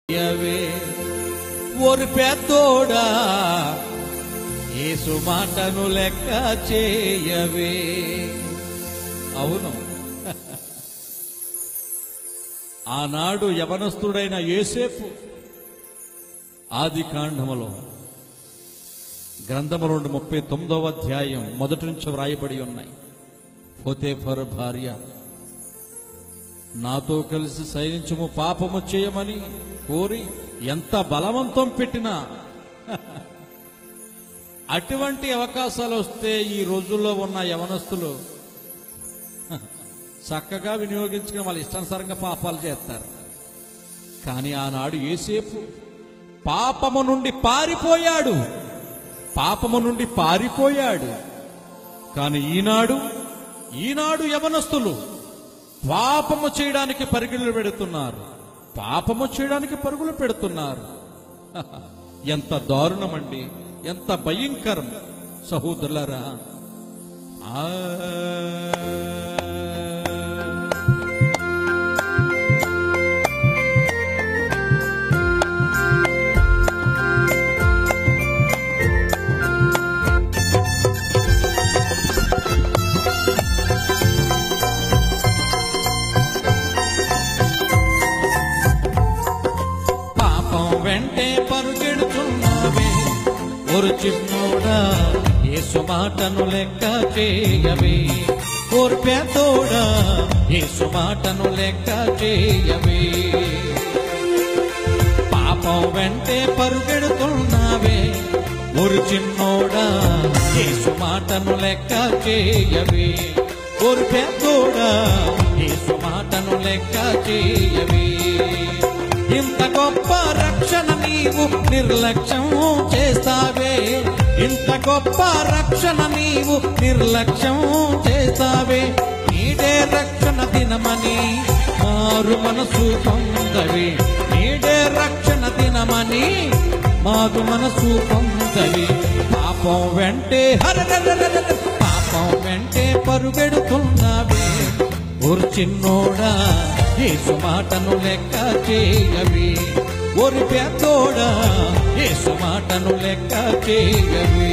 చేయవే ఓరి పెద్దోడా ఏసు మాటను లెక్క చేయవే అవును ఆనాడు యవనస్తుడైన యేసేపు ఆది కాండములో గ్రంథము రెండు ముప్పై తొమ్మిదవ అధ్యాయం మొదటి నుంచి వ్రాయబడి ఉన్నాయి ఫోతేఫర్ భార్య నాతో కలిసి సైనించము పాపము చేయమని కోరి ఎంత బలవంతం పెట్టినా అటువంటి అవకాశాలు వస్తే ఈ రోజుల్లో ఉన్న యవనస్తులు చక్కగా వినియోగించుకుని వాళ్ళ ఇష్టానుసారంగా పాపాలు చేస్తారు కానీ ఆనాడు ఏసేపు పాపము నుండి పారిపోయాడు పాపము నుండి పారిపోయాడు కానీ ఈనాడు ఈనాడు యవనస్తులు పాపము చేయడానికి పరుగులు పెడుతున్నారు పాపము చేయడానికి పరుగులు పెడుతున్నారు ఎంత దారుణమండి ఎంత భయంకరం సహోదరులరా ఆ పాపం వెంటే పరుగెడుతున్నావే ஒரு చిన్నోడా యేసు మాటను లెక్క చేయవే ఓర్ పేదోడా యేసు మాటను లెక్క చేయవే పాపం వెంటే పరుగెడుతున్నావే ஒரு చిన్నోడా యేసు మాటను లెక్క చేయవే ஒரு పేదోడా యేసు మాటను లెక్క చేయవే ఇంత గొప్ప రక్షణ నీవు నిర్లక్ష్యం చేస్తావే ఇంత గొప్ప రక్షణ నీవు నిర్లక్ష్యం చేస్తావే నీడే రక్షణ దినమని మారు మనసు పొందవే నీడే రక్షణ దినమని మారు మనసు పొందవే పాపం వెంటే హరరరరర పాపం వెంటే పరుగెడుతున్నావే ఓరు చిన్నోడా యేసు మాటను లెక్క చేయవి ఓరి పెద్దోడా యేసు మాటను లెక్క చేయవి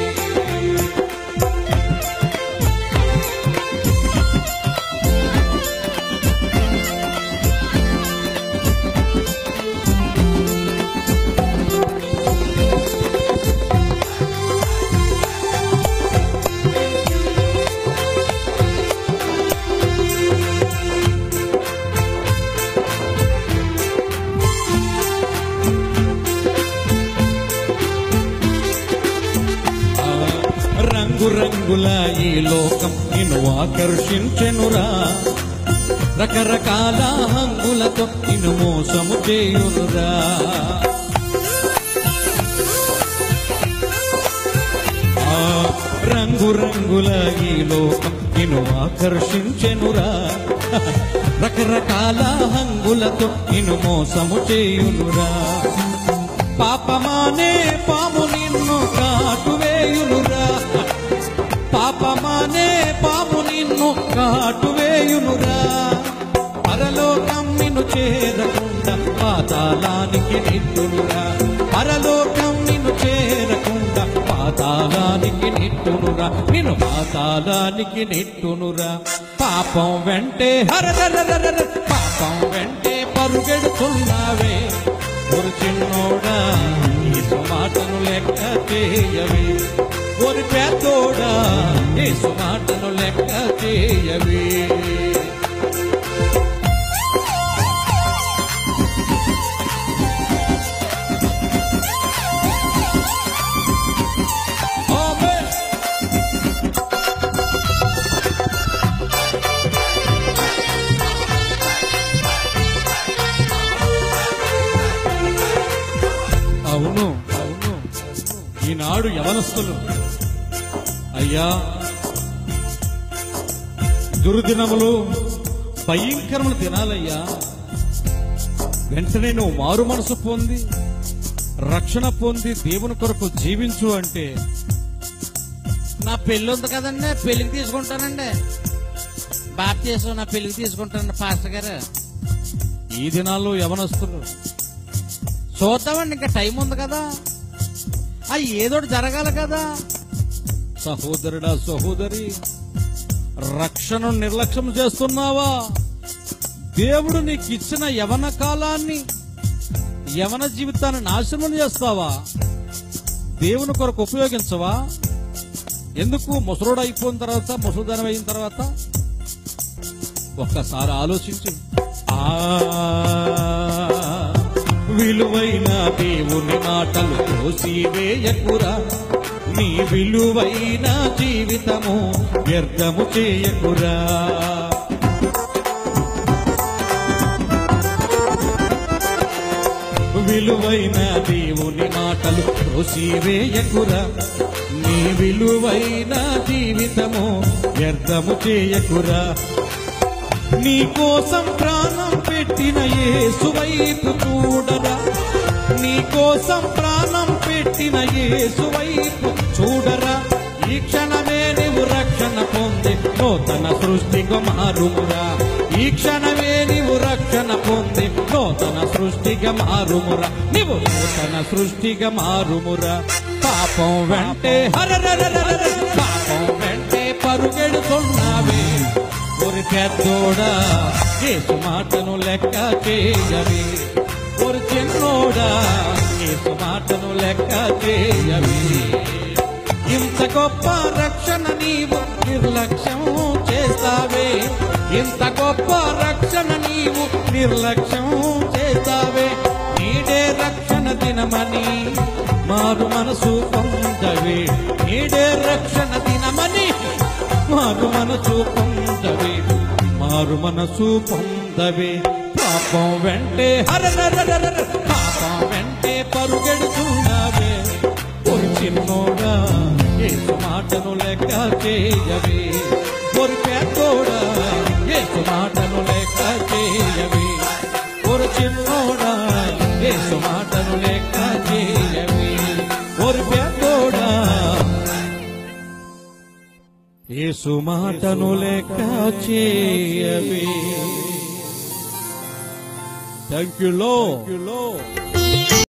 ఆ రంగు రంగుల ఈ లోకం నిన్ను ఆకర్షించెనురా రకరకాల హంగులతో నిన్ను మోసము చేయునురా ఆ రంగు రంగుల ఈ లోకం నిన్ను ఆకర్షించెనురా రకరకాల హంగులతో నిన్ను మోసము చేయునురా పాపమానే పాము నిన్ను కాటువేయునురా పాపమానే పాము నిన్ను కాటువేయునురా పరలోకం నిన్ను చేరకుండా పాతాళానికి నిట్టునురా పరలోకం నిన్ను చేరకుండా పాతాళానికి నిట్టునురా నిన్ను పాతాళానికి నిట్టునురా పాపం వెంటే హరరరరర పాపం వెంటే పరుగెడుతున్నావే ஒரு చిన్నోడా యేసు మాటను లెక్క చేయవి ஒரு పేదోడా యేసు మాటను లెక్క చేయవి ఆమేన్ అవును అవును ఈనాడు యవనస్తులు అయ్యా దుర్దినములు భయంకరములు తినాలయ్యా వెంటనే నువ్వు మారు మనసు పొంది రక్షణ పొంది దేవుని కొరకు జీవించు అంటే నా పెళ్లి ఉంది కదండి పెళ్లికి తీసుకుంటానండి బాప్తీసం నా పెళ్లికి తీసుకుంటానండి పాస్టర్ గారు ఈ దినాల్లో యవనస్తులు చూద్దామండి ఇంకా టైం ఉంది కదా ఆ ఏదోటి జరగాలి కదా సహోదరుడా సహోదరి రక్షణను నిర్లక్ష్యం చేస్తున్నావా దేవుడు నీకు ఇచ్చిన యవన కాలాన్ని యవన జీవితాన్ని నాశనం చేస్తావా దేవుని కొరకు ఉపయోగించవా ఎందుకు ముసలోడు అయిపోయిన తర్వాత ముసలిదనం అయిన తర్వాత ఒక్కసారి ఆలోచించు ఆ విలువైన దేవుని మాటలు కోసివేయకురా నీ విలువైన జీవితము వ్యర్థము చేయకురా విలువైన దేవుని మాటలు కోసివేయకురా నీ విలువైన జీవితము వ్యర్థము చేయకురా నీ కోసం ప్రాణం పెట్టిన యేసు వైపు చూడరా నీ కోసం ప్రాణం పెట్టిన యేసు వైపు చూడరా ఈ క్షణమే నీవు రక్షణ పొంది నూతన సృష్టిగా మారుమురా ఈ క్షణమే నీవు రక్షణ పొంది నూతన సృష్టిగా మారుమురా నీవు నూతన సృష్టిగా మారుమురా పాపం వెంటే హరరరరరర పాపం వెంటే పరుగెడుతున్నావే ஒரு పెద్దోడా యేసు మాటను లెక్క చేయవి ஒரு చిన్నోడా యేసు మాటను లెక్క చేయవి ఇంత గొప్ప రక్షణ నీవు నిర్లక్ష్యం చేస్తావే ఇంత గొప్ప రక్షణ నీవు నిర్లక్ష్యం చేస్తావే నీడే రక్షణ దినమని మారు మనసు పొందవే నీడే రక్షణ దినమని మారు మనసు పొందవే మారు మనసు పొందవే పాపం వెంటే హరరరరర పాపం వెంటే పరుగెడుతున్నావే ஒரு చిన్నోడా ఏసు మాటను లెక్క చేయవే ஒரு పెద్దోడా ఏసు మాటను లెక్క చేయవే ஒரு చిన్నోడా ఏసు మాటను లెక్క చేయవే ஒரு పెద్దోడా యేసు మాటను లెక్క చేయవే థ్యాంక్ యూ లో